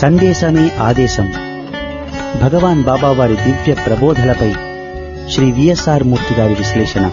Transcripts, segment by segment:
సందేశమే ఆదేశం భగవాన్ బాబా వారి దివ్య ప్రబోధలపై శ్రీ విఎస్ఆర్ మూర్తి గారి విశ్లేషణ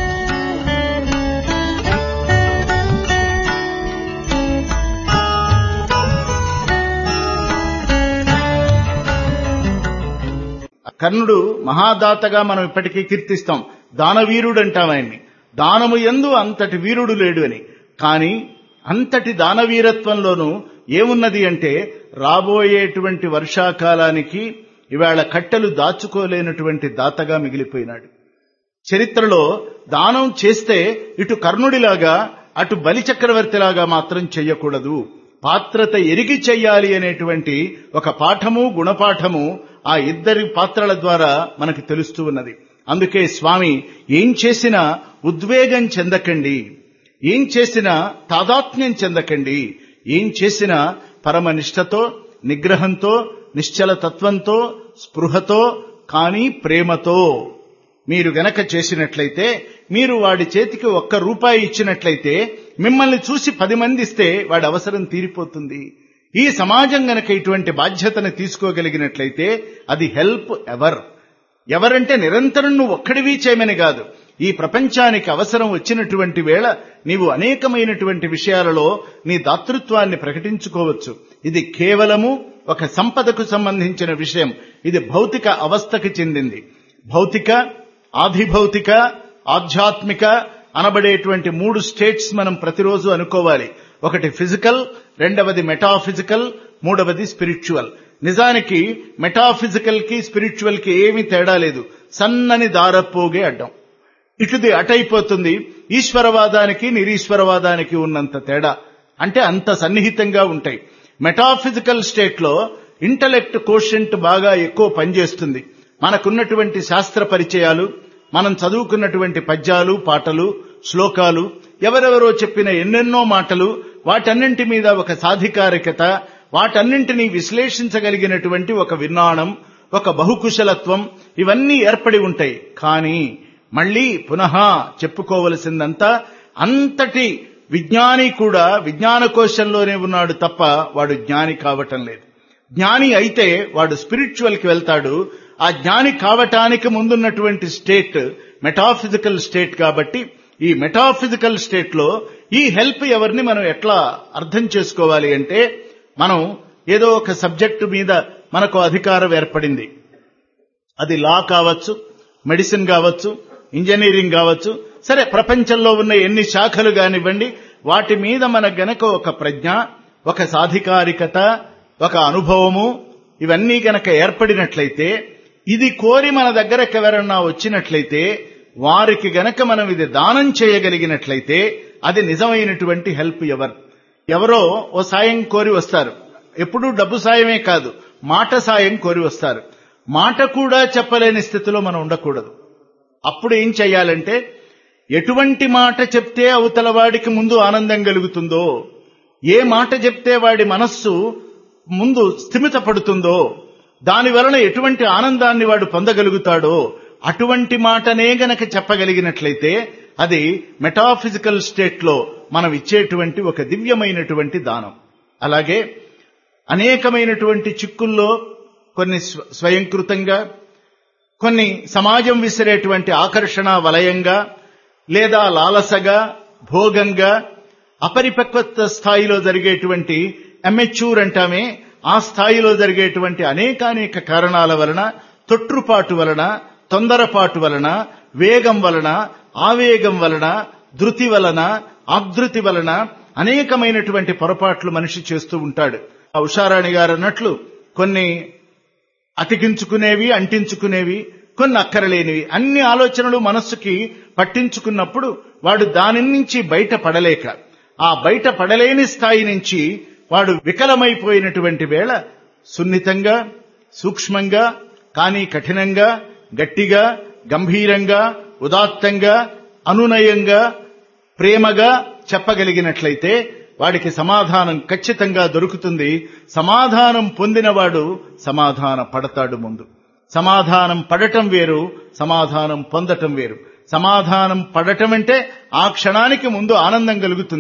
కర్ణుడు మహాదాతగా మనం ఇప్పటికీ కీర్తిస్తాం దానవీరుడు అంటాం ఆయన్ని దానము ఎందు అంతటి వీరుడు లేడు అని కానీ అంతటి దానవీరత్వంలోనూ ఏమున్నది అంటే రాబోయేటువంటి వర్షాకాలానికి ఇవాళ కట్టెలు దాచుకోలేనటువంటి దాతగా మిగిలిపోయినాడు చరిత్రలో దానం చేస్తే ఇటు కర్ణుడిలాగా అటు బలి చక్రవర్తిలాగా మాత్రం చెయ్యకూడదు పాత్రత ఎరిగి చెయ్యాలి అనేటువంటి ఒక పాఠము గుణపాఠము ఆ ఇద్దరి పాత్రల ద్వారా మనకు తెలుస్తూ ఉన్నది అందుకే స్వామి ఏం చేసినా ఉద్వేగం చెందకండి ఏం చేసినా తాదాత్మ్యం చెందకండి ఏం చేసినా పరమనిష్టతో నిగ్రహంతో నిశ్చల తత్వంతో స్పృహతో కానీ ప్రేమతో మీరు గనక చేసినట్లయితే మీరు వాడి చేతికి ఒక్క రూపాయి ఇచ్చినట్లయితే మిమ్మల్ని చూసి పది మంది ఇస్తే వాడి అవసరం తీరిపోతుంది ఈ సమాజం గనక ఇటువంటి బాధ్యతను తీసుకోగలిగినట్లయితే అది హెల్ప్ ఎవర్ ఎవరంటే నిరంతరం నువ్వు ఒక్కడివి చేయమని కాదు ఈ ప్రపంచానికి అవసరం వచ్చినటువంటి వేళ నీవు అనేకమైనటువంటి విషయాలలో నీ దాతృత్వాన్ని ప్రకటించుకోవచ్చు ఇది కేవలము ఒక సంపదకు సంబంధించిన విషయం ఇది భౌతిక అవస్థకి చెందింది భౌతిక ఆధిభౌతిక ఆధ్యాత్మిక అనబడేటువంటి మూడు స్టేట్స్ మనం ప్రతిరోజు అనుకోవాలి ఒకటి ఫిజికల్ రెండవది మెటాఫిజికల్ మూడవది స్పిరిచువల్ నిజానికి మెటాఫిజికల్ కి స్పిరిచువల్ కి ఏమీ తేడా లేదు సన్నని దారపోగే అడ్డం ఇటుది అటైపోతుంది ఈశ్వరవాదానికి నిరీశ్వరవాదానికి ఉన్నంత తేడా అంటే అంత సన్నిహితంగా ఉంటాయి మెటాఫిజికల్ స్టేట్ లో ఇంటలెక్ట్ కోషెంట్ బాగా ఎక్కువ పనిచేస్తుంది మనకున్నటువంటి శాస్త్ర పరిచయాలు మనం చదువుకున్నటువంటి పద్యాలు పాటలు శ్లోకాలు ఎవరెవరో చెప్పిన ఎన్నెన్నో మాటలు వాటన్నింటి మీద ఒక సాధికారికత వాటన్నింటినీ విశ్లేషించగలిగినటువంటి ఒక విన్నాణం ఒక బహుకుశలత్వం ఇవన్నీ ఏర్పడి ఉంటాయి కానీ మళ్ళీ పునః చెప్పుకోవలసిందంతా అంతటి విజ్ఞాని కూడా విజ్ఞాన కోశంలోనే ఉన్నాడు తప్ప వాడు జ్ఞాని కావటం లేదు జ్ఞాని అయితే వాడు స్పిరిచువల్ కి వెళ్తాడు ఆ జ్ఞాని కావటానికి ముందున్నటువంటి స్టేట్ మెటాఫిజికల్ స్టేట్ కాబట్టి ఈ మెటాఫిజికల్ స్టేట్ లో ఈ హెల్ప్ ఎవరిని మనం ఎట్లా అర్థం చేసుకోవాలి అంటే మనం ఏదో ఒక సబ్జెక్టు మీద మనకు అధికారం ఏర్పడింది అది లా కావచ్చు మెడిసిన్ కావచ్చు ఇంజనీరింగ్ కావచ్చు సరే ప్రపంచంలో ఉన్న ఎన్ని శాఖలు కానివ్వండి వాటి మీద మన గనక ఒక ప్రజ్ఞ ఒక సాధికారికత ఒక అనుభవము ఇవన్నీ గనక ఏర్పడినట్లయితే ఇది కోరి మన దగ్గరకు ఎవరన్నా వచ్చినట్లయితే వారికి గనక మనం ఇది దానం చేయగలిగినట్లయితే అది నిజమైనటువంటి హెల్ప్ ఎవరు ఎవరో ఓ సాయం కోరి వస్తారు ఎప్పుడూ డబ్బు సాయమే కాదు మాట సాయం కోరి వస్తారు మాట కూడా చెప్పలేని స్థితిలో మనం ఉండకూడదు అప్పుడు ఏం చెయ్యాలంటే ఎటువంటి మాట చెప్తే అవతల వాడికి ముందు ఆనందం కలుగుతుందో ఏ మాట చెప్తే వాడి మనస్సు ముందు స్థిమిత పడుతుందో దాని వలన ఎటువంటి ఆనందాన్ని వాడు పొందగలుగుతాడో అటువంటి మాటనే గనక చెప్పగలిగినట్లయితే అది మెటాఫిజికల్ స్టేట్ లో మనం ఇచ్చేటువంటి ఒక దివ్యమైనటువంటి దానం అలాగే అనేకమైనటువంటి చిక్కుల్లో కొన్ని స్వయంకృతంగా కొన్ని సమాజం విసిరేటువంటి ఆకర్షణ వలయంగా లేదా లాలసగా భోగంగా అపరిపక్వత స్థాయిలో జరిగేటువంటి ఎమెచ్యూర్ అంటామే ఆ స్థాయిలో జరిగేటువంటి అనేకానేక కారణాల వలన తొట్రుపాటు వలన తొందరపాటు వలన వేగం వలన ఆవేగం వలన ధృతి వలన ఆధృతి వలన అనేకమైనటువంటి పొరపాట్లు మనిషి చేస్తూ ఉంటాడు ఆ ఉషారాణి గారు అన్నట్లు కొన్ని అతికించుకునేవి అంటించుకునేవి కొన్ని అక్కరలేనివి అన్ని ఆలోచనలు మనస్సుకి పట్టించుకున్నప్పుడు వాడు దాని నుంచి బయట పడలేక ఆ బయట పడలేని స్థాయి నుంచి వాడు వికలమైపోయినటువంటి వేళ సున్నితంగా సూక్ష్మంగా కానీ కఠినంగా గట్టిగా గంభీరంగా ఉదాత్తంగా అనునయంగా ప్రేమగా చెప్పగలిగినట్లయితే వాడికి సమాధానం ఖచ్చితంగా దొరుకుతుంది సమాధానం పొందినవాడు సమాధాన పడతాడు ముందు సమాధానం పడటం వేరు సమాధానం పొందటం వేరు సమాధానం పడటం అంటే ఆ క్షణానికి ముందు ఆనందం కలుగుతుంది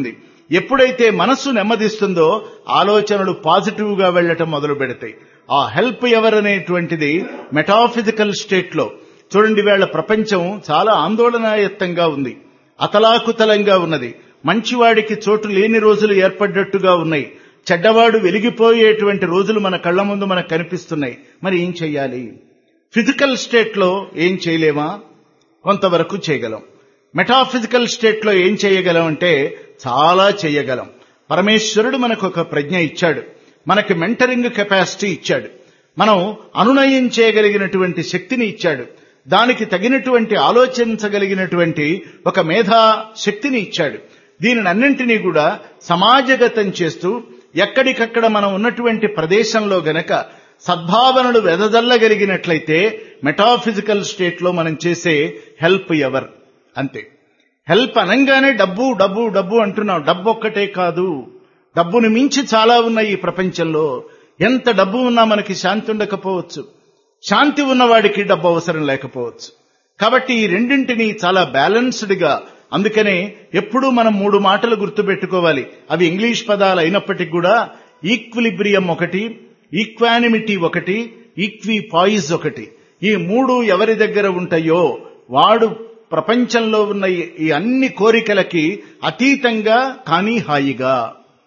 ఎప్పుడైతే మనస్సు నెమ్మదిస్తుందో ఆలోచనలు పాజిటివ్ గా వెళ్లటం మొదలు పెడతాయి ఆ హెల్ప్ ఎవరనేటువంటిది మెటాఫిజికల్ స్టేట్ లో చూడండి వేళ ప్రపంచం చాలా ఆందోళనాయుక్తంగా ఉంది అతలాకుతలంగా ఉన్నది మంచివాడికి చోటు లేని రోజులు ఏర్పడ్డట్టుగా ఉన్నాయి చెడ్డవాడు వెలిగిపోయేటువంటి రోజులు మన కళ్ళ ముందు మనకు కనిపిస్తున్నాయి మరి ఏం చెయ్యాలి ఫిజికల్ స్టేట్ లో ఏం చేయలేమా కొంతవరకు చేయగలం మెటాఫిజికల్ స్టేట్ లో ఏం చేయగలం అంటే చాలా చేయగలం పరమేశ్వరుడు మనకు ఒక ప్రజ్ఞ ఇచ్చాడు మనకి మెంటరింగ్ కెపాసిటీ ఇచ్చాడు మనం అనునయం చేయగలిగినటువంటి శక్తిని ఇచ్చాడు దానికి తగినటువంటి ఆలోచించగలిగినటువంటి ఒక మేధా శక్తిని ఇచ్చాడు దీనిని అన్నింటినీ కూడా సమాజగతం చేస్తూ ఎక్కడికక్కడ మనం ఉన్నటువంటి ప్రదేశంలో గనక సద్భావనలు వెదజల్లగలిగినట్లయితే మెటాఫిజికల్ స్టేట్ లో మనం చేసే హెల్ప్ ఎవర్ అంతే హెల్ప్ అనంగానే డబ్బు డబ్బు డబ్బు అంటున్నాం డబ్బు ఒక్కటే కాదు డబ్బును మించి చాలా ఉన్నాయి ఈ ప్రపంచంలో ఎంత డబ్బు ఉన్నా మనకి శాంతి ఉండకపోవచ్చు శాంతి ఉన్నవాడికి డబ్బు అవసరం లేకపోవచ్చు కాబట్టి ఈ రెండింటినీ చాలా బ్యాలెన్స్డ్ గా అందుకనే ఎప్పుడూ మనం మూడు మాటలు గుర్తుపెట్టుకోవాలి అవి ఇంగ్లీష్ పదాలు అయినప్పటికీ కూడా ఈక్విలిబ్రియం ఒకటి ఈక్వానిమిటీ ఒకటి ఈక్వి పాయిజ్ ఒకటి ఈ మూడు ఎవరి దగ్గర ఉంటాయో వాడు ప్రపంచంలో ఉన్న ఈ అన్ని కోరికలకి అతీతంగా కానీ హాయిగా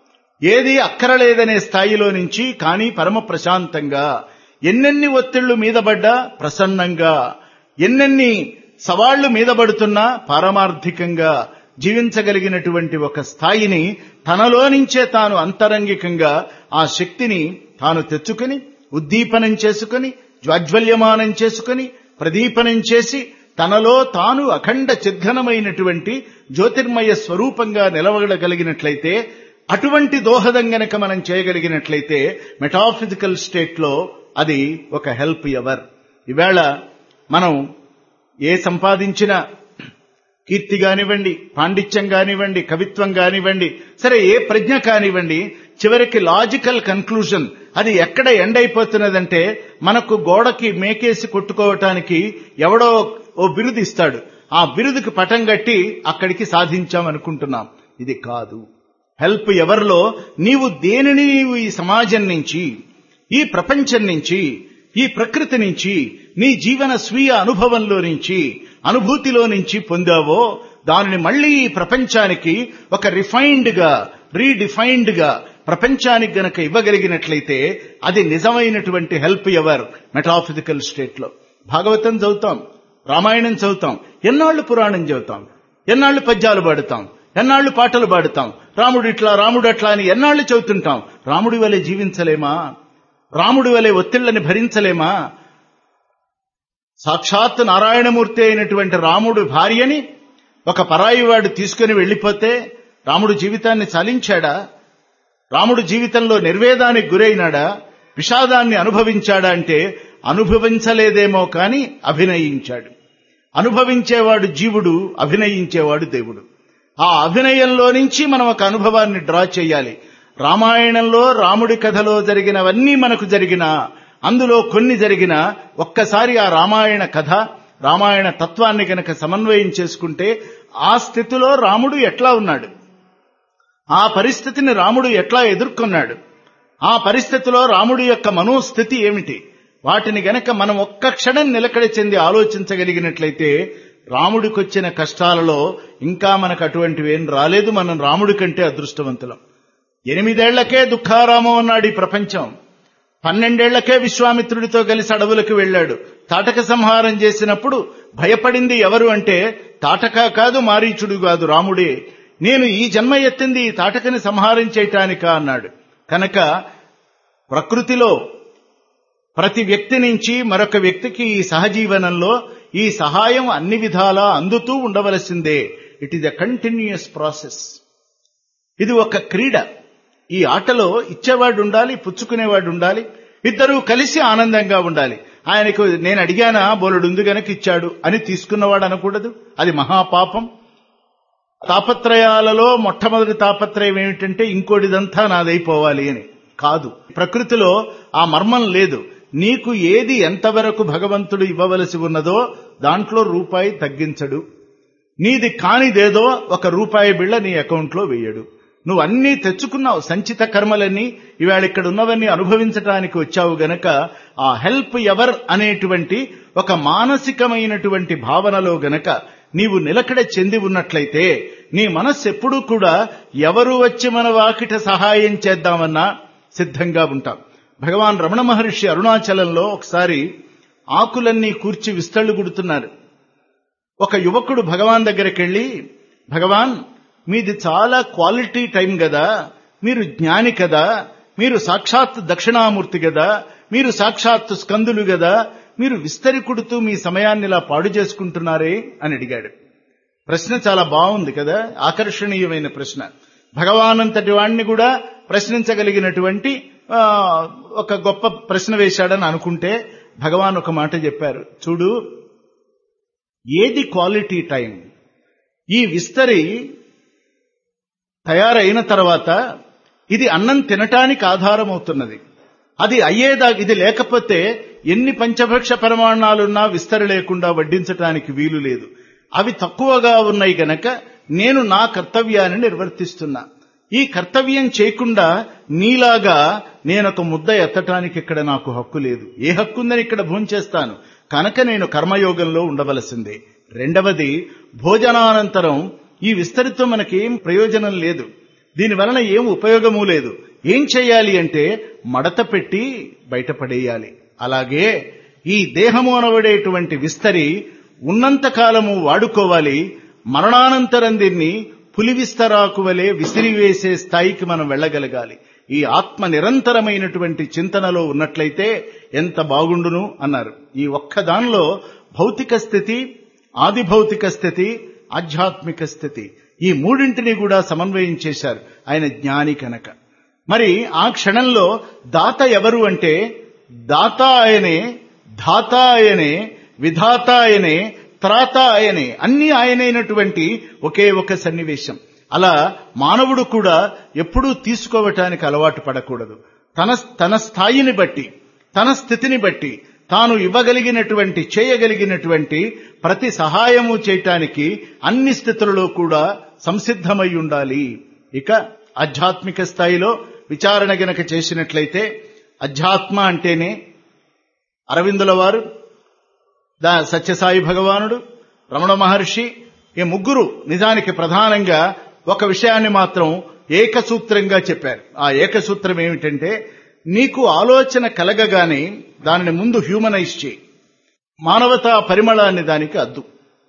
ఏది అక్కరలేదనే స్థాయిలో నుంచి కానీ పరమ ప్రశాంతంగా ఎన్నెన్ని ఒత్తిళ్లు మీద పడ్డా ప్రసన్నంగా ఎన్నెన్ని సవాళ్లు మీద పడుతున్నా పారమార్థికంగా జీవించగలిగినటువంటి ఒక స్థాయిని తనలో నుంచే తాను అంతరంగికంగా ఆ శక్తిని తాను తెచ్చుకుని ఉద్దీపనం చేసుకుని జ్వాజ్వల్యమానం చేసుకుని ప్రదీపనం చేసి తనలో తాను అఖండ చిద్ఘనమైనటువంటి జ్యోతిర్మయ స్వరూపంగా నిలవగలగలిగినట్లయితే అటువంటి దోహదం గనక మనం చేయగలిగినట్లయితే మెటాఫిజికల్ స్టేట్ లో అది ఒక హెల్ప్ ఎవర్ ఈవేళ మనం ఏ సంపాదించినా కీర్తి కానివ్వండి పాండిత్యం కానివ్వండి కవిత్వం కానివ్వండి సరే ఏ ప్రజ్ఞ కానివ్వండి చివరికి లాజికల్ కన్క్లూజన్ అది ఎక్కడ ఎండ్ అయిపోతున్నదంటే మనకు గోడకి మేకేసి కొట్టుకోవటానికి ఎవడో ఓ బిరుదు ఇస్తాడు ఆ బిరుదుకి పటం కట్టి అక్కడికి సాధించాం అనుకుంటున్నాం ఇది కాదు హెల్ప్ ఎవరిలో నీవు దేనిని నీవు ఈ సమాజం నుంచి ఈ ప్రపంచం నుంచి ఈ ప్రకృతి నుంచి నీ జీవన స్వీయ అనుభవంలో నుంచి అనుభూతిలో నుంచి పొందావో దానిని మళ్ళీ ఈ ప్రపంచానికి ఒక రిఫైన్డ్ గా రీడిఫైన్డ్ గా ప్రపంచానికి గనక ఇవ్వగలిగినట్లయితే అది నిజమైనటువంటి హెల్ప్ ఎవర్ మెటాఫిజికల్ స్టేట్ లో భాగవతం చదువుతాం రామాయణం చదువుతాం ఎన్నాళ్ళు పురాణం చదువుతాం ఎన్నాళ్ళు పద్యాలు పాడుతాం ఎన్నాళ్ళు పాటలు పాడుతాం రాముడు ఇట్లా రాముడు అట్లా అని ఎన్నాళ్ళు చదువుతుంటాం రాముడి వలె జీవించలేమా రాముడి వలె ఒత్తిళ్లని భరించలేమా సాక్షాత్ నారాయణమూర్తి అయినటువంటి రాముడు భార్యని ఒక పరాయి వాడు తీసుకుని వెళ్లిపోతే రాముడు జీవితాన్ని చలించాడా రాముడు జీవితంలో నిర్వేదానికి గురైనాడా విషాదాన్ని అనుభవించాడా అంటే అనుభవించలేదేమో కాని అభినయించాడు అనుభవించేవాడు జీవుడు అభినయించేవాడు దేవుడు ఆ అభినయంలో నుంచి మనం ఒక అనుభవాన్ని డ్రా చేయాలి రామాయణంలో రాముడి కథలో జరిగినవన్నీ మనకు జరిగిన అందులో కొన్ని జరిగిన ఒక్కసారి ఆ రామాయణ కథ రామాయణ తత్వాన్ని గనక సమన్వయం చేసుకుంటే ఆ స్థితిలో రాముడు ఎట్లా ఉన్నాడు ఆ పరిస్థితిని రాముడు ఎట్లా ఎదుర్కొన్నాడు ఆ పరిస్థితిలో రాముడి యొక్క మనోస్థితి ఏమిటి వాటిని గనక మనం ఒక్క క్షణం నిలకడ చెంది ఆలోచించగలిగినట్లయితే రాముడికొచ్చిన కష్టాలలో ఇంకా మనకు అటువంటివేం రాలేదు మనం రాముడి కంటే అదృష్టవంతులం ఎనిమిదేళ్లకే దుఃఖారామం అన్నాడు ఈ ప్రపంచం పన్నెండేళ్లకే విశ్వామిత్రుడితో కలిసి అడవులకు వెళ్ళాడు తాటక సంహారం చేసినప్పుడు భయపడింది ఎవరు అంటే తాటక కాదు మారీచుడు కాదు రాముడే నేను ఈ జన్మ ఎత్తింది ఈ తాటకని సంహారం చేయటానిక అన్నాడు కనుక ప్రకృతిలో ప్రతి వ్యక్తి నుంచి మరొక వ్యక్తికి ఈ సహజీవనంలో ఈ సహాయం అన్ని విధాలా అందుతూ ఉండవలసిందే it is a continuous process ఇది ఒక క్రీడ ఈ ఆటలో ఇచ్చేవాడు ఉండాలి పుచ్చుకునేవాడు ఉండాలి ఇద్దరూ కలిసి ఆనందంగా ఉండాలి ఆయనకు నేను అడిగానా బోలుడుంది గనక ఇచ్చాడు అని తీసుకున్నవాడు అనకూడదు అది మహాపాపం తాపత్రయాలలో మొట్టమొదటి తాపత్రయం ఏమిటంటే ఇంకోటిదంతా నాదైపోవాలి అని కాదు ప్రకృతిలో ఆ మర్మం లేదు నీకు ఏది ఎంతవరకు భగవంతుడు ఇవ్వవలసి ఉన్నదో దాంట్లో రూపాయి తగ్గించడు నీది కానిదేదో ఒక రూపాయి బిళ్ళ నీ అకౌంట్లో వేయడు నువ్వు అన్నీ తెచ్చుకున్నావు సంచిత కర్మలన్నీ ఇవాళ ఇక్కడ ఉన్నవన్నీ అనుభవించటానికి వచ్చావు గనక ఆ హెల్ప్ ఎవర్ అనేటువంటి ఒక మానసికమైనటువంటి భావనలో గనక నీవు నిలకడ చెంది ఉన్నట్లయితే నీ మనస్సు ఎప్పుడూ కూడా ఎవరు వచ్చి మన వాకిట సహాయం చేద్దామన్నా సిద్ధంగా ఉంటాం భగవాన్ రమణ మహర్షి అరుణాచలంలో ఒకసారి ఆకులన్నీ కూర్చి విస్తళ్ళు గుడుతున్నారు ఒక యువకుడు భగవాన్ దగ్గరికి వెళ్ళి భగవాన్ మీది చాలా క్వాలిటీ టైం కదా మీరు జ్ఞాని కదా మీరు సాక్షాత్ దక్షిణామూర్తి కదా మీరు సాక్షాత్ స్కందులు కదా మీరు విస్తరి కుడుతూ మీ సమయాన్ని ఇలా పాడు చేసుకుంటున్నారే అని అడిగాడు ప్రశ్న చాలా బాగుంది కదా ఆకర్షణీయమైన ప్రశ్న భగవానంతటి వాణ్ణి కూడా ప్రశ్నించగలిగినటువంటి ఆ, ఒక గొప్ప ప్రశ్న వేశాడని అనుకుంటే భగవాన్ ఒక మాట చెప్పారు చూడు ఏది క్వాలిటీ టైం ఈ విస్తరి తయారైన తర్వాత ఇది అన్నం తినటానికి ఆధారమవుతున్నది అది అయ్యేదా ఇది లేకపోతే ఎన్ని పంచభక్ష పరిమాణాలున్నా విస్తరి లేకుండా వడ్డించటానికి వీలు లేదు అవి తక్కువగా ఉన్నాయి గనక నేను నా కర్తవ్యాన్ని నిర్వర్తిస్తున్నా ఈ కర్తవ్యం చేయకుండా నీలాగా నేనొక ముద్ద ఎత్తటానికి ఇక్కడ నాకు హక్కు లేదు ఏ హక్కు ఉందని ఇక్కడ భోంచేస్తాను కనుక నేను కర్మయోగంలో ఉండవలసిందే రెండవది భోజనానంతరం ఈ విస్తరితో మనకేం ప్రయోజనం లేదు దీని వలన ఏం ఉపయోగము లేదు ఏం చేయాలి అంటే మడత పెట్టి బయటపడేయాలి అలాగే ఈ దేహము అనబడేటువంటి విస్తరి ఉన్నంత కాలము వాడుకోవాలి మరణానంతరం దీన్ని పులి విస్తరాకు వలె విసిరివేసే స్థాయికి మనం వెళ్ళగలగాలి ఈ ఆత్మ నిరంతరమైనటువంటి చింతనలో ఉన్నట్లయితే ఎంత బాగుండును అన్నారు ఈ ఒక్క దానిలో భౌతిక స్థితి ఆది భౌతిక స్థితి ఆధ్యాత్మిక స్థితి ఈ మూడింటిని కూడా సమన్వయం చేశారు ఆయన జ్ఞాని కనుక మరి ఆ క్షణంలో దాత ఎవరు అంటే దాత ఆయనే ధాత ఆయనే విధాత ఆయనే త్రాత ఆయనే అన్ని ఆయనైనటువంటి ఒకే ఒక సన్నివేశం అలా మానవుడు కూడా ఎప్పుడూ తీసుకోవటానికి అలవాటు పడకూడదు తన తన స్థాయిని బట్టి తన స్థితిని బట్టి తాను ఇవ్వగలిగినటువంటి చేయగలిగినటువంటి ప్రతి సహాయము చేయటానికి అన్ని స్థితులలో కూడా సంసిద్ధమై ఉండాలి ఇక ఆధ్యాత్మిక స్థాయిలో విచారణ గనక చేసినట్లయితే అధ్యాత్మ అంటేనే అరవిందుల వారు దా సత్యసాయి భగవానుడు రమణ మహర్షి ఈ ముగ్గురు నిజానికి ప్రధానంగా ఒక విషయాన్ని మాత్రం ఏకసూత్రంగా చెప్పారు ఆ ఏకసూత్రం ఏమిటంటే నీకు ఆలోచన కలగగానే దానిని ముందు హ్యూమనైజ్ చేయి మానవతా పరిమళాన్ని దానికి అద్దు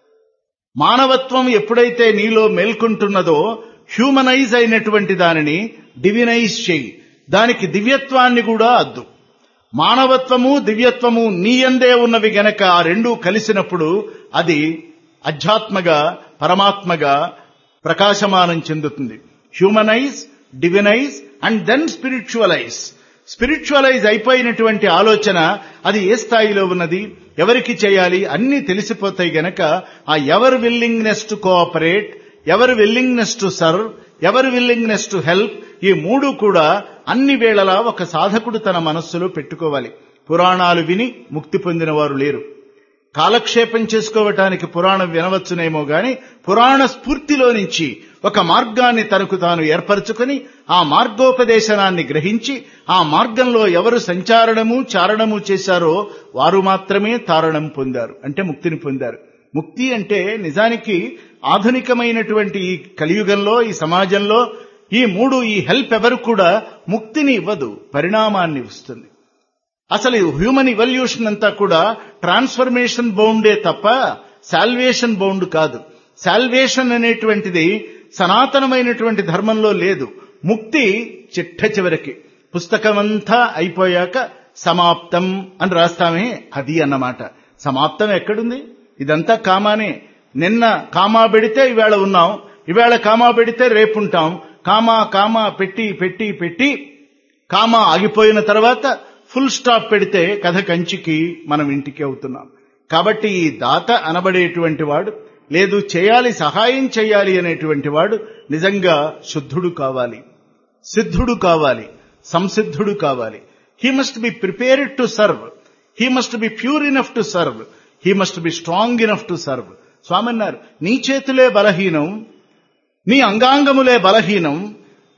మానవత్వం ఎప్పుడైతే నీలో మేల్కొంటున్నదో హ్యూమనైజ్ అయినటువంటి దానిని డివినైజ్ చేయి దానికి దివ్యత్వాన్ని కూడా అద్దు మానవత్వము దివ్యత్వము నీయందే ఉన్నవి గనక ఆ రెండూ కలిసినప్పుడు అది అధ్యాత్మగా పరమాత్మగా ప్రకాశమానం చెందుతుంది humanise divinise and then spiritualise spiritualise అయిపోయినటువంటి ఆలోచన అది ఏ స్థాయిలో ఉన్నది ఎవరికి చేయాలి అన్ని తెలిసిపోతాయి గనక ఆ ever willingness to cooperate ever willingness to serve ever willingness to help ఈ మూడు కూడా అన్ని వేళలా ఒక సాధకుడు తన మనస్సులో పెట్టుకోవాలి పురాణాలు విని ముక్తి పొందిన వారు లేరు కాలక్షేపం చేసుకోవటానికి పురాణం వినవచ్చునేమో గాని పురాణ స్ఫూర్తిలో నుంచి ఒక మార్గాన్ని తనకు తాను ఏర్పరచుకొని ఆ మార్గోపదేశనాన్ని గ్రహించి ఆ మార్గంలో ఎవరు సంచారణము చారణము చేశారో వారు మాత్రమే తారణం పొందారు అంటే ముక్తిని పొందారు ముక్తి అంటే నిజానికి ఆధునికమైనటువంటి ఈ కలియుగంలో ఈ సమాజంలో ఈ మూడు ఈ హెల్ప్ ఎవరు కూడా ముక్తిని ఇవ్వదు పరిణామాన్ని ఇస్తుంది అసలు హ్యూమన్ ఇవల్యూషన్ అంతా కూడా ట్రాన్స్ఫర్మేషన్ బౌండే తప్ప సాల్వేషన్ బౌండ్ కాదు సాల్వేషన్ అనేటువంటిది సనాతనమైనటువంటి ధర్మంలో లేదు ముక్తి చిట్ట చివరికి పుస్తకమంతా అయిపోయాక సమాప్తం అని రాస్తామే అది అన్నమాట సమాప్తం ఎక్కడుంది ఇదంతా కామానే నిన్న కామా పెడితే ఇవాళ ఉన్నాం ఇవాళ కామా పెడితే రేపుంటాం కామా కామా పెట్టి పెట్టి పెట్టి కామా ఆగిపోయిన తర్వాత ఫుల్ స్టాప్ పెడితే కథ కంచికి మనం ఇంటికి అవుతున్నాం కాబట్టి ఈ దాత అనబడేటువంటి వాడు లేదు చేయాలి సహాయం చేయాలి అనేటువంటి వాడు నిజంగా శుద్ధుడు కావాలి సిద్ధుడు కావాలి సంసిద్ధుడు కావాలి he must be prepared to serve he must be pure enough to serve he must be strong enough to serve Swami అన్నారు నీ చేతులే బలహీనం నీ అంగాంగములే బలహీనం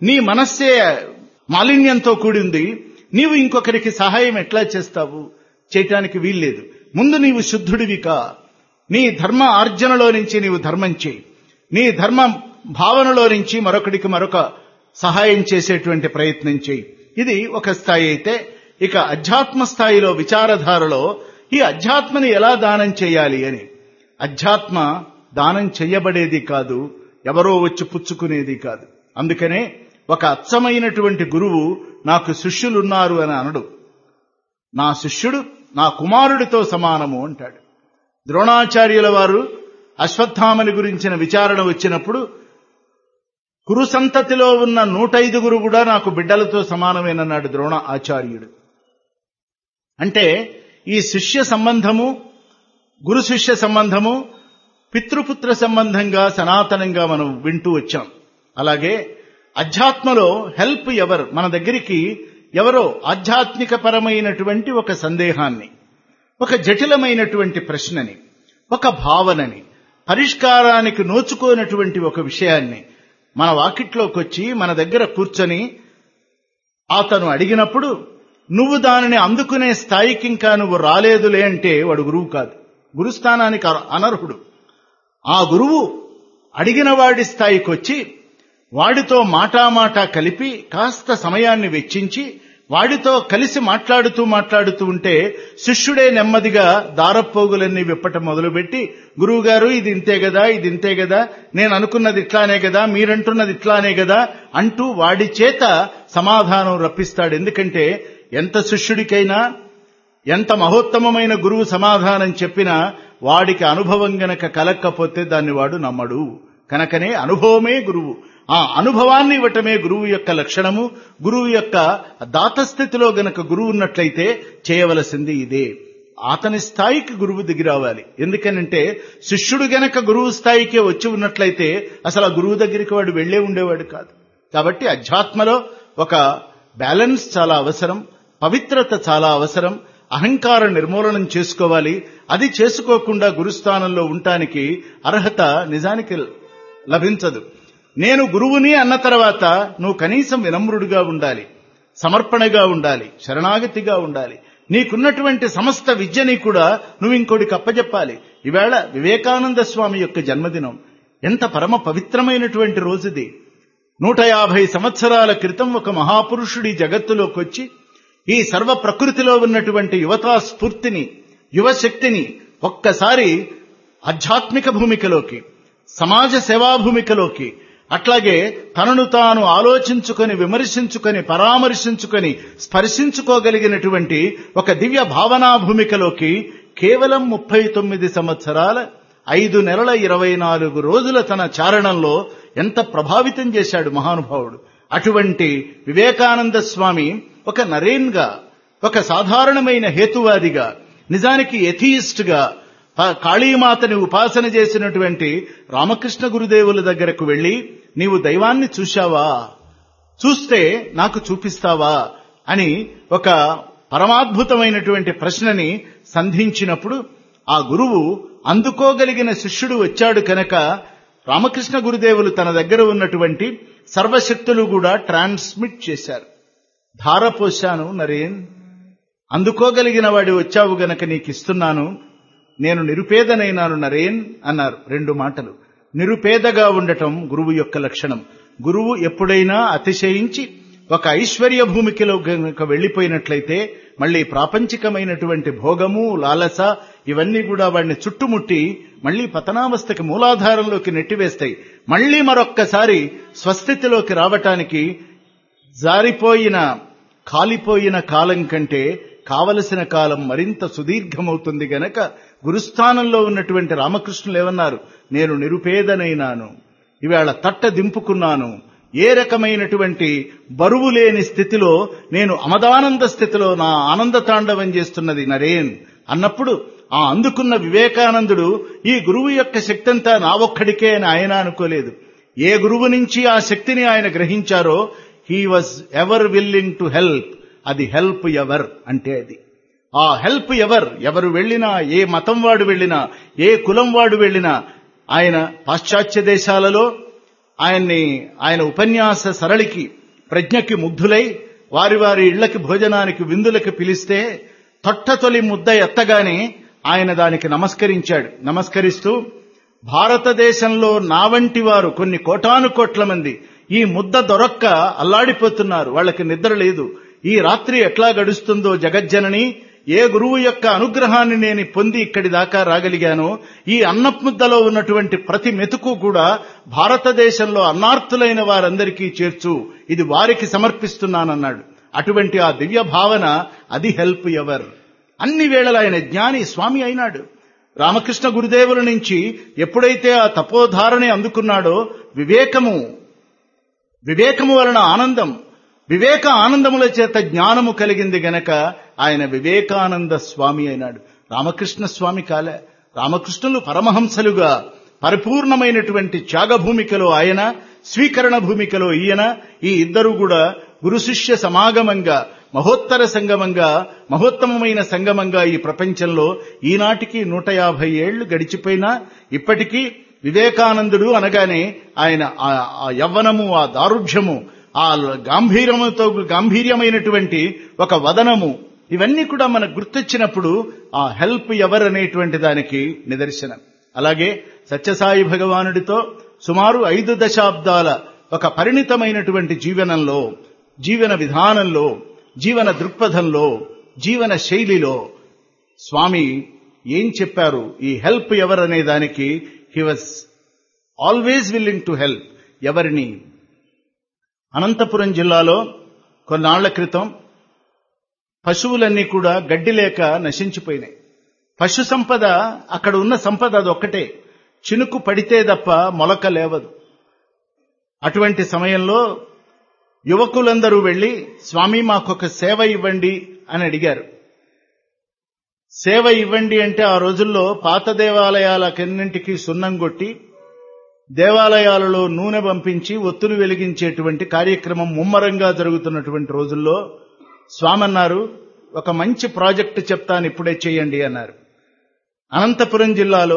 నీ మనస్సే మాలిన్యంతో కూడింది నీవు ఇంకొకరికి సహాయం ఎట్లా చేస్తావు చేయటానికి వీల్లేదు ముందు నీవు శుద్ధుడివి కా నీ ధర్మ ఆర్జనలో నుంచి నీవు ధర్మం చేయి నీ ధర్మ భావనలో నుంచి మరొకడికి మరొక సహాయం చేసేటువంటి ప్రయత్నం చేయి ఇది ఒక స్థాయి అయితే ఇక అధ్యాత్మ స్థాయిలో విచారధారలో ఈ అధ్యాత్మని ఎలా దానం చేయాలి అని అధ్యాత్మ దానం చెయ్యబడేది కాదు ఎవరో వచ్చి పుచ్చుకునేది కాదు అందుకనే ఒక అచ్చమైనటువంటి గురువు నాకు శిష్యులున్నారు అని అనడు నా శిష్యుడు నా కుమారుడితో సమానము అంటాడు ద్రోణాచార్యుల వారు అశ్వత్థామని గురించిన విచారణ వచ్చినప్పుడు కురు సంతతిలో ఉన్న నూట ఐదుగురు కూడా నాకు బిడ్డలతో సమానమేనన్నాడు ద్రోణ ఆచార్యుడు అంటే ఈ శిష్య సంబంధము గురు శిష్య సంబంధము పితృపుత్ర సంబంధంగా సనాతనంగా మనం వింటూ వచ్చాం అలాగే అధ్యాత్మలో హెల్ప్ ఎవరు మన దగ్గరికి ఎవరో ఆధ్యాత్మిక పరమైనటువంటి ఒక సందేహాన్ని ఒక జటిలమైనటువంటి ప్రశ్నని ఒక భావనని పరిష్కారానికి నోచుకోనటువంటి ఒక విషయాన్ని మన వాకిట్లోకి వచ్చి మన దగ్గర కూర్చొని అతను అడిగినప్పుడు నువ్వు దానిని అందుకునే స్థాయికి ఇంకా నువ్వు రాలేదులే అంటే వాడు గురువు కాదు గురుస్థానానికి అనర్హుడు ఆ గురువు అడిగిన వాడి స్థాయికి వచ్చి వాడితో మాటామాటా కలిపి కాస్త సమయాన్ని వెచ్చించి వాడితో కలిసి మాట్లాడుతూ మాట్లాడుతూ ఉంటే శిష్యుడే నెమ్మదిగా దారపోగులన్నీ విప్పటం మొదలుపెట్టి గురువుగారు ఇది ఇంతే కదా ఇది ఇంతే కదా నేను అనుకున్నది ఇట్లానే కదా మీరంటున్నది ఇట్లానే కదా అంటూ వాడి చేత సమాధానం రప్పిస్తాడు ఎందుకంటే ఎంత శిష్యుడికైనా ఎంత మహోత్తమమైన గురువు సమాధానం చెప్పినా వాడికి అనుభవం గనక కలక్కపోతే దాన్ని వాడు నమ్మడు కనుకనే అనుభవమే గురువు ఆ అనుభవాన్ని ఇవ్వటమే గురువు యొక్క లక్షణము గురువు యొక్క దాతస్థితిలో గనక గురువు ఉన్నట్లయితే చేయవలసింది ఇదే అతని స్థాయికి గురువు దిగి రావాలి ఎందుకనంటే శిష్యుడు గనక గురువు స్థాయికే వచ్చి ఉన్నట్లయితే అసలు ఆ గురువు దగ్గరికి వాడు వెళ్లే ఉండేవాడు కాదు కాబట్టి అధ్యాత్మలో ఒక బ్యాలెన్స్ చాలా అవసరం పవిత్రత చాలా అవసరం అహంకార నిర్మూలనం చేసుకోవాలి అది చేసుకోకుండా గురుస్థానంలో ఉండటానికి అర్హత నిజానికి లభించదు నేను గురువుని అన్న తర్వాత నువ్వు కనీసం వినమ్రుడిగా ఉండాలి సమర్పణగా ఉండాలి శరణాగతిగా ఉండాలి నీకున్నటువంటి సమస్త విద్యని కూడా నువ్వు ఇంకోటికి అప్పజెప్పాలి ఈవేళ వివేకానంద స్వామి యొక్క జన్మదినం ఎంత పరమ పవిత్రమైనటువంటి రోజుది నూట యాభై సంవత్సరాల క్రితం ఒక మహాపురుషుడి జగత్తులోకి వచ్చి ఈ సర్వ ప్రకృతిలో ఉన్నటువంటి యువతా స్ఫూర్తిని యువశక్తిని ఒక్కసారి ఆధ్యాత్మిక భూమికలోకి సమాజ సేవా భూమికలోకి అట్లాగే తనను తాను ఆలోచించుకొని విమర్శించుకొని పరామర్శించుకొని స్పర్శించుకోగలిగినటువంటి ఒక దివ్య భావనా భూమికలోకి కేవలం ముప్పై తొమ్మిది సంవత్సరాల ఐదు నెలల ఇరవై నాలుగు రోజుల తన చారణంలో ఎంత ప్రభావితం చేశాడు మహానుభావుడు అటువంటి వివేకానంద స్వామి ఒక నరేన్గా ఒక సాధారణమైన హేతువాదిగా నిజానికి ఎథియిస్ట్ గా కాళీమాతని ఉపాసన చేసినటువంటి రామకృష్ణ గురుదేవుల దగ్గరకు వెళ్లి నీవు దైవాన్ని చూశావా చూస్తే నాకు చూపిస్తావా అని ఒక పరమాద్భుతమైనటువంటి ప్రశ్నని సంధించినప్పుడు ఆ గురువు అందుకోగలిగిన శిష్యుడు వచ్చాడు కనుక రామకృష్ణ గురుదేవులు తన దగ్గర ఉన్నటువంటి సర్వశక్తులు కూడా ట్రాన్స్మిట్ చేశారు ధార పోశాను నరేన్ అందుకోగలిగిన వాడి వచ్చావు గనక నీకు ఇస్తున్నాను నేను నిరుపేదనైనాను నరేన్ అన్నారు రెండు మాటలు నిరుపేదగా ఉండటం గురువు యొక్క లక్షణం గురువు ఎప్పుడైనా అతిశయించి ఒక ఐశ్వర్య భూమికలో గనుక వెళ్లిపోయినట్లయితే మళ్ళీ ప్రాపంచికమైనటువంటి భోగము లాలస ఇవన్నీ కూడా వాడిని చుట్టుముట్టి మళ్ళీ పతనావస్థకి మూలాధారంలోకి నెట్టివేస్తాయి మళ్ళీ మరొక్కసారి స్వస్థితిలోకి రావటానికి జారిపోయిన కాలిపోయిన కాలం కంటే కావలసిన కాలం మరింత సుదీర్ఘమవుతుంది గనక గురుస్థానంలో ఉన్నటువంటి రామకృష్ణులు ఏమన్నారు నేను నిరుపేదనైనాను ఇవాళ తట్ట దింపుకున్నాను ఏ రకమైనటువంటి బరువు లేని స్థితిలో నేను అమదానంద స్థితిలో నా ఆనంద తాండవం చేస్తున్నది నరేన్ అన్నప్పుడు ఆ అందుకున్న వివేకానందుడు ఈ గురువు యొక్క శక్తి అంతా నా ఒక్కడికే అని ఆయన అనుకోలేదు ఏ గురువు నుంచి ఆ శక్తిని ఆయన గ్రహించారో he was ever willing to help అది హెల్ప్ ఎవర్ అంటే అది ఆ హెల్ప్ ఎవర్ ఎవరు వెళ్ళినా ఏ మతం వాడు వెళ్ళినా ఏ కులం వాడు వెళ్ళినా ఆయన పాశ్చాత్య దేశాలలో ఆయన్ని ఆయన ఉపన్యాస సరళికి ప్రజ్ఞకి ముగ్ధులై వారి వారి ఇళ్లకి భోజనానికి విందులకి పిలిస్తే తొట్టతొలి ముద్ద ఎత్తగానే ఆయన దానికి నమస్కరించాడు నమస్కరిస్తూ భారతదేశంలో నా వంటి వారు కొన్ని కోటాను కోట్ల మంది ఈ ముద్ద దొరక్క అల్లాడిపోతున్నారు వాళ్ళకి నిద్ర లేదు ఈ రాత్రి ఎట్లా గడుస్తుందో జగజ్జనని ఏ గురువు యొక్క అనుగ్రహాన్ని నేను పొంది ఇక్కడి దాకా రాగలిగానో ఈ అన్నముద్దలో ఉన్నటువంటి ప్రతి మెతుకు కూడా భారతదేశంలో అన్నార్థులైన వారందరికీ చేర్చు ఇది వారికి సమర్పిస్తున్నానన్నాడు అటువంటి ఆ దివ్య భావన అది హెల్ప్ ఎవర్ అన్ని వేళల ఆయన జ్ఞాని స్వామి అయినాడు రామకృష్ణ గురుదేవుల నుంచి ఎప్పుడైతే ఆ తపోధారని అందుకున్నాడో వివేకము వివేకము వలన ఆనందం వివేక ఆనందముల చేత జ్ఞానము కలిగింది గనక ఆయన వివేకానంద స్వామి అయినాడు రామకృష్ణ స్వామి కాలే రామకృష్ణులు పరమహంసలుగా పరిపూర్ణమైనటువంటి త్యాగ భూమికలో ఆయన స్వీకరణ భూమికలో ఈయన ఈ ఇద్దరు కూడా గురు శిష్య సమాగమంగా మహోత్తర సంగమంగా మహోత్తమమైన సంగమంగా ఈ ప్రపంచంలో ఈనాటికి నూట యాభై ఏళ్లు గడిచిపోయినా ఇప్పటికీ వివేకానందుడు అనగానే ఆయన ఆ యవ్వనము ఆ దారుఢ్యము ఆ గాంభీర్యముతో గాంభీర్యమైనటువంటి ఒక వదనము ఇవన్నీ కూడా మనకు గుర్తొచ్చినప్పుడు ఆ హెల్ప్ ఎవరనేటువంటి దానికి నిదర్శనం అలాగే సత్యసాయి భగవానుడితో సుమారు ఐదు దశాబ్దాల ఒక పరిణితమైనటువంటి జీవనంలో జీవన విధానంలో జీవన దృక్పథంలో జీవన శైలిలో స్వామి ఏం చెప్పారు ఈ హెల్ప్ ఎవరనే దానికి he was always willing to help ఎవరిని అనంతపురం జిల్లాలో కొన్నాళ్ల క్రితం పశువులన్నీ కూడా గడ్డి లేక నశించిపోయినాయి పశు సంపద అక్కడ ఉన్న సంపద అదొక్కటే చినుకు పడితే తప్ప మొలక లేవదు అటువంటి సమయంలో యువకులందరూ వెళ్లి స్వామి మాకొక సేవ ఇవ్వండి అని అడిగారు సేవ ఇవ్వండి అంటే ఆ రోజుల్లో పాత దేవాలయాలకన్నింటికి సున్నం కొట్టి దేవాలయాలలో నూనె పంపించి ఒత్తులు వెలిగించేటువంటి కార్యక్రమం ముమ్మరంగా జరుగుతున్నటువంటి రోజుల్లో స్వామి అన్నారు ఒక మంచి ప్రాజెక్టు చెప్తాను ఇప్పుడే చేయండి అన్నారు అనంతపురం జిల్లాలో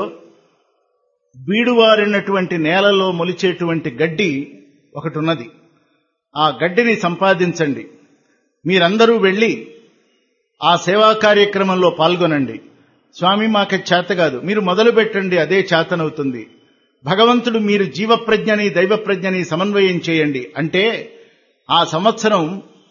బీడువారినటువంటి నేలలో మొలిచేటువంటి గడ్డి ఒకటి ఉన్నది ఆ గడ్డిని సంపాదించండి మీరందరూ వెళ్ళి ఆ సేవా కార్యక్రమంలో పాల్గొనండి స్వామి మాకు చేత కాదు మీరు మొదలు పెట్టండి అదే చేతనవుతుంది భగవంతుడు మీరు జీవప్రజ్ఞని దైవప్రజ్ఞని సమన్వయం చేయండి అంటే ఆ సంవత్సరం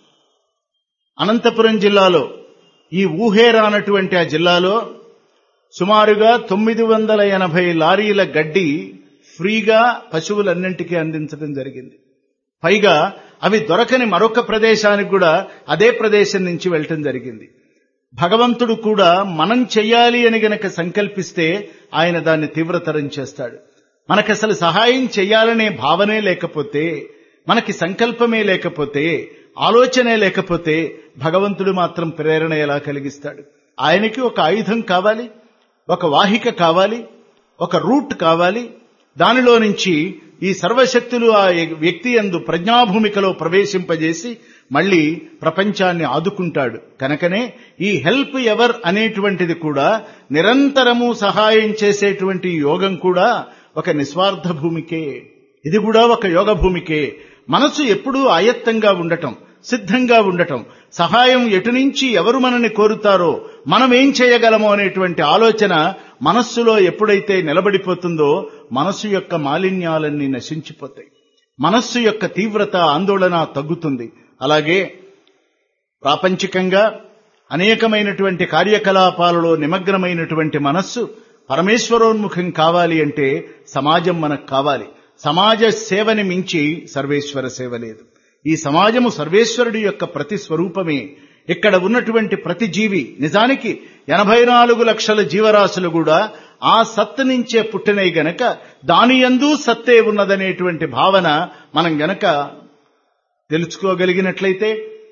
అనంతపురం జిల్లాలో ఈ ఊహేరానటువంటి ఆ జిల్లాలో సుమారుగా తొమ్మిది వందల ఎనభై లారీల గడ్డి ఫ్రీగా పశువులన్నింటికీ అందించడం జరిగింది పైగా అవి దొరకని మరొక ప్రదేశానికి కూడా అదే ప్రదేశం నుంచి వెళ్ళటం జరిగింది భగవంతుడు కూడా మనం చెయ్యాలి అని గనక సంకల్పిస్తే ఆయన దాన్ని తీవ్రతరం చేస్తాడు మనకు అసలు సహాయం చెయ్యాలనే భావనే లేకపోతే మనకి సంకల్పమే లేకపోతే ఆలోచనే లేకపోతే భగవంతుడు మాత్రం ప్రేరణ ఎలా కలిగిస్తాడు ఆయనకి ఒక ఆయుధం కావాలి ఒక వాహిక కావాలి ఒక రూట్ కావాలి దానిలో నుంచి ఈ సర్వశక్తులు ఆ వ్యక్తి ఎందు ప్రజ్ఞాభూమికలో ప్రవేశింపజేసి మళ్ళీ ప్రపంచాన్ని ఆదుకుంటాడు కనుకనే ఈ హెల్ప్ ఎవర్ అనేటువంటిది కూడా నిరంతరము సహాయం చేసేటువంటి యోగం కూడా ఒక నిస్వార్థ భూమికే ఇది కూడా ఒక యోగ భూమికే మనసు ఎప్పుడూ ఆయత్తంగా ఉండటం సిద్ధంగా ఉండటం సహాయం ఎటు నుంచి ఎవరు మనని కోరుతారో మనం ఏం చేయగలమో అనేటువంటి ఆలోచన మనస్సులో ఎప్పుడైతే నిలబడిపోతుందో మనస్సు యొక్క మాలిన్యాలన్నీ నశించిపోతాయి మనస్సు యొక్క తీవ్రత ఆందోళన తగ్గుతుంది అలాగే ప్రాపంచికంగా అనేకమైనటువంటి కార్యకలాపాలలో నిమగ్నమైనటువంటి మనస్సు పరమేశ్వరోన్ముఖం కావాలి అంటే సమాజం మనకు కావాలి సమాజ సేవని మించి సర్వేశ్వర సేవ లేదు ఈ సమాజము సర్వేశ్వరుడి యొక్క ప్రతి స్వరూపమే ఇక్కడ ఉన్నటువంటి ప్రతి జీవి నిజానికి ఎనభై నాలుగు లక్షల జీవరాశులు కూడా ఆ సత్ నుంచే పుట్టినవి గనక దాని ఎందు సత్తే ఉన్నదనేటువంటి భావన మనం గనక తెలుసుకోగలిగినట్లయితే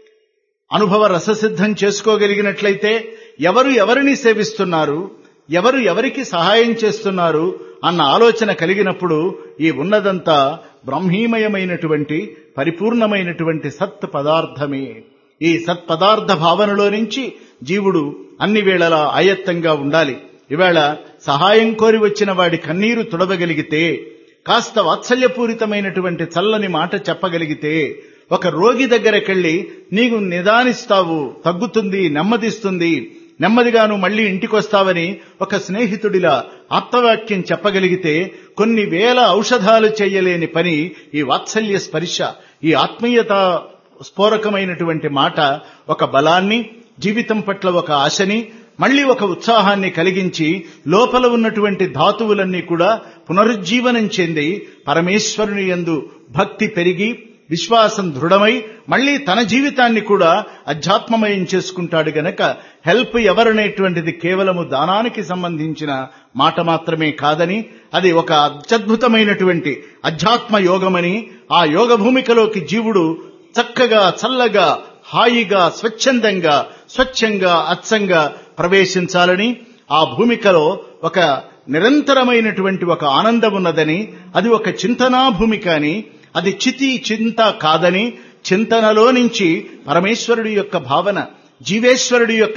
అనుభవ రససిద్ధం చేసుకోగలిగినట్లయితే ఎవరు ఎవరిని సేవిస్తున్నారు ఎవరు ఎవరికి సహాయం చేస్తున్నారు అన్న ఆలోచన కలిగినప్పుడు ఈ ఉన్నదంతా బ్రహ్మీమయమైనటువంటి పరిపూర్ణమైనటువంటి సత్ పదార్థమే ఈ సత్ పదార్థ భావనలో నుంచి జీవుడు అన్ని వేళలా ఆయత్తంగా ఉండాలి ఇవాళ సహాయం కోరి వచ్చిన వాడి కన్నీరు తుడవగలిగితే కాస్త వాత్సల్యపూరితమైనటువంటి చల్లని మాట చెప్పగలిగితే ఒక రోగి దగ్గరకెళ్ళి నీకు నిదానిస్తావు తగ్గుతుంది నెమ్మదిస్తుంది నెమ్మదిగాను మళ్ళీ ఇంటికొస్తావని ఒక స్నేహితుడిలా ఆప్తవాక్యం చెప్పగలిగితే కొన్ని వేల ఔషధాలు చెయ్యలేని పని ఈ వాత్సల్య స్పర్శ ఈ ఆత్మీయత స్ఫోరకమైనటువంటి మాట ఒక బలాన్ని జీవితం పట్ల ఒక ఆశని మళ్ళీ ఒక ఉత్సాహాన్ని కలిగించి లోపల ఉన్నటువంటి ధాతువులన్నీ కూడా పునరుజ్జీవనం చెంది పరమేశ్వరుని యందు భక్తి పెరిగి విశ్వాసం దృఢమై మళ్ళీ తన జీవితాన్ని కూడా అధ్యాత్మమయం చేసుకుంటాడు గనక హెల్ప్ ఎవరనేటువంటిది కేవలము దానానికి సంబంధించిన మాట మాత్రమే కాదని అది ఒక అత్యద్భుతమైనటువంటి అధ్యాత్మ యోగమని ఆ యోగ భూమికలోకి జీవుడు చక్కగా చల్లగా హాయిగా స్వచ్ఛందంగా స్వచ్ఛంగా అచ్చంగా ప్రవేశించాలని ఆ భూమికలో ఒక నిరంతరమైనటువంటి ఒక ఆనందం ఉన్నదని అది ఒక చింతనా భూమిక అని అది చితి చింత కాదని చింతనలో నుంచి పరమేశ్వరుడి యొక్క భావన జీవేశ్వరుడి యొక్క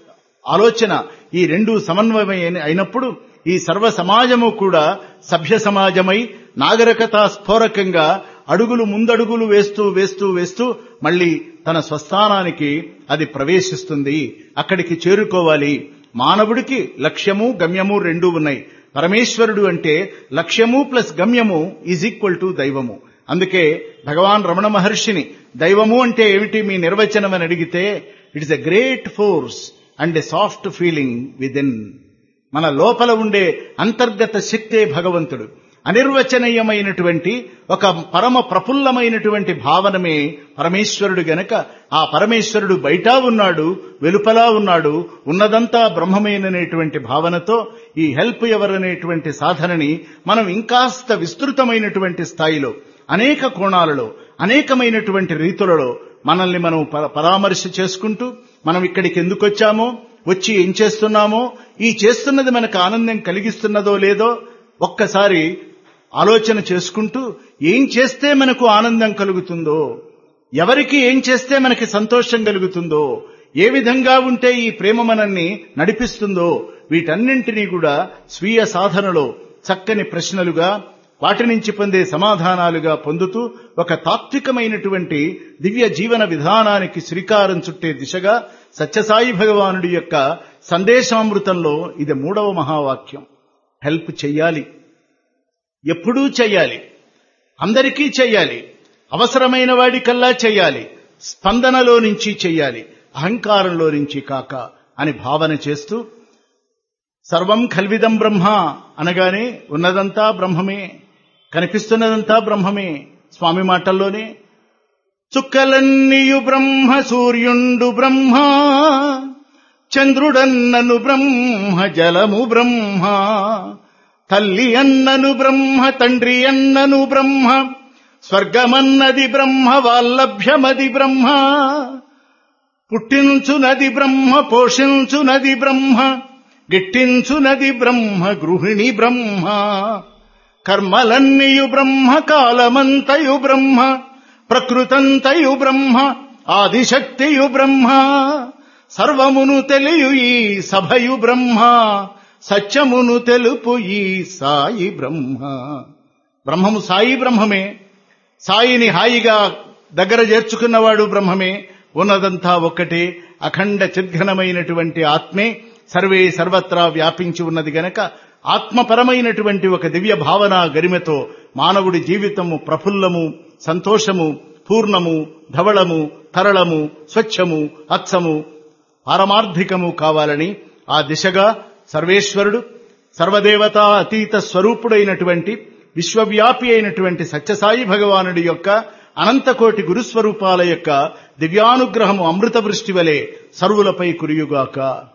ఆలోచన ఈ రెండు సమన్వయం అయినప్పుడు ఈ సర్వ సమాజము కూడా సభ్య సమాజమై నాగరికత స్ఫోరకంగా అడుగులు ముందడుగులు వేస్తూ వేస్తూ వేస్తూ మళ్ళీ తన స్వస్థానానికి అది ప్రవేశిస్తుంది అక్కడికి చేరుకోవాలి మానవుడికి లక్ష్యము గమ్యము రెండూ ఉన్నాయి పరమేశ్వరుడు అంటే లక్ష్యము ప్లస్ గమ్యము ఈజ్ ఈక్వల్ టు దైవము అందుకే భగవాన్ రమణ మహర్షిని దైవము అంటే ఏమిటి మీ నిర్వచనం అని అడిగితే it is a great force and a soft feeling within మన లోపల ఉండే అంతర్గత శక్తే భగవంతుడు అనిర్వచనీయమైనటువంటి ఒక పరమ ప్రఫుల్లమైనటువంటి భావనమే పరమేశ్వరుడు గనక ఆ పరమేశ్వరుడు బయట ఉన్నాడు వెలుపలా ఉన్నాడు ఉన్నదంతా బ్రహ్మమేననేటువంటి భావనతో ఈ హెల్ప్ ఎవరనేటువంటి సాధనని మనం ఇంకాస్త విస్తృతమైనటువంటి స్థాయిలో అనేక కోణాలలో అనేకమైనటువంటి రీతులలో మనల్ని మనం పరామర్శ చేసుకుంటూ మనం ఇక్కడికి ఎందుకు వచ్చామో వచ్చి ఏం చేస్తున్నామో ఈ చేస్తున్నది మనకు ఆనందం కలిగిస్తున్నదో లేదో ఒక్కసారి ఆలోచన చేసుకుంటూ ఏం చేస్తే మనకు ఆనందం కలుగుతుందో ఎవరికి ఏం చేస్తే మనకి సంతోషం కలుగుతుందో ఏ విధంగా ఉంటే ఈ ప్రేమ మనల్ని నడిపిస్తుందో వీటన్నింటినీ కూడా స్వీయ సాధనలో చక్కని ప్రశ్నలుగా వాటి నుంచి పొందే సమాధానాలుగా పొందుతూ ఒక తాత్వికమైనటువంటి దివ్య జీవన విధానానికి శ్రీకారం చుట్టే దిశగా సత్యసాయి భగవానుడి యొక్క సందేశామృతంలో ఇది మూడవ మహావాక్యం హెల్ప్ చెయ్యాలి ఎప్పుడూ చెయ్యాలి అందరికీ చెయ్యాలి అవసరమైన వాడికల్లా చెయ్యాలి స్పందనలో నుంచి చెయ్యాలి అహంకారంలో నుంచి కాక అని భావన చేస్తూ సర్వం కల్విదం బ్రహ్మ అనగానే ఉన్నదంతా బ్రహ్మమే కనిపిస్తున్నదంతా బ్రహ్మమే స్వామి మాటల్లోనే చుక్కలన్నీయు బ్రహ్మ సూర్యుండు బ్రహ్మ చంద్రుడన్నను బ్రహ్మ జలము బ్రహ్మ తల్లి అన్నను బ్రహ్మ తండ్రి అన్నను బ్రహ్మ స్వర్గమన్నది బ్రహ్మ వాల్లభ్యమది బ్రహ్మ పుట్టించునది బ్రహ్మ పోషించునది బ్రహ్మ గిట్టించునది బ్రహ్మ గృహిణి బ్రహ్మ కర్మలన్నీయు బ్రహ్మ కాలమంతయు బ్రహ్మ ప్రకృతంతయు బ్రహ్మ ఆదిశక్తియు బ్రహ్మ సర్వమును తెలియు ఈ సభయు బ్రహ్మ సత్యమును తెలుపు ఈ సాయి బ్రహ్మ బ్రహ్మము సాయి బ్రహ్మమే సాయిని హాయిగా దగ్గర చేర్చుకున్నవాడు బ్రహ్మమే ఉన్నదంతా ఒక్కటే అఖండ చిద్ఘనమైనటువంటి ఆత్మే సర్వే సర్వత్రా వ్యాపించి ఉన్నది గనక ఆత్మపరమైనటువంటి ఒక దివ్య భావన గరిమతో మానవుడి జీవితము ప్రఫుల్లము సంతోషము పూర్ణము ధవళము తరళము స్వచ్ఛము అచ్చము పారమార్థికము కావాలని ఆ దిశగా సర్వేశ్వరుడు సర్వదేవతా అతీత స్వరూపుడైనటువంటి విశ్వవ్యాపి అయినటువంటి సత్యసాయి భగవానుడి యొక్క అనంతకోటి గురుస్వరూపాల యొక్క దివ్యానుగ్రహము అమృత వృష్టి వలె సర్వులపై కురియుగాక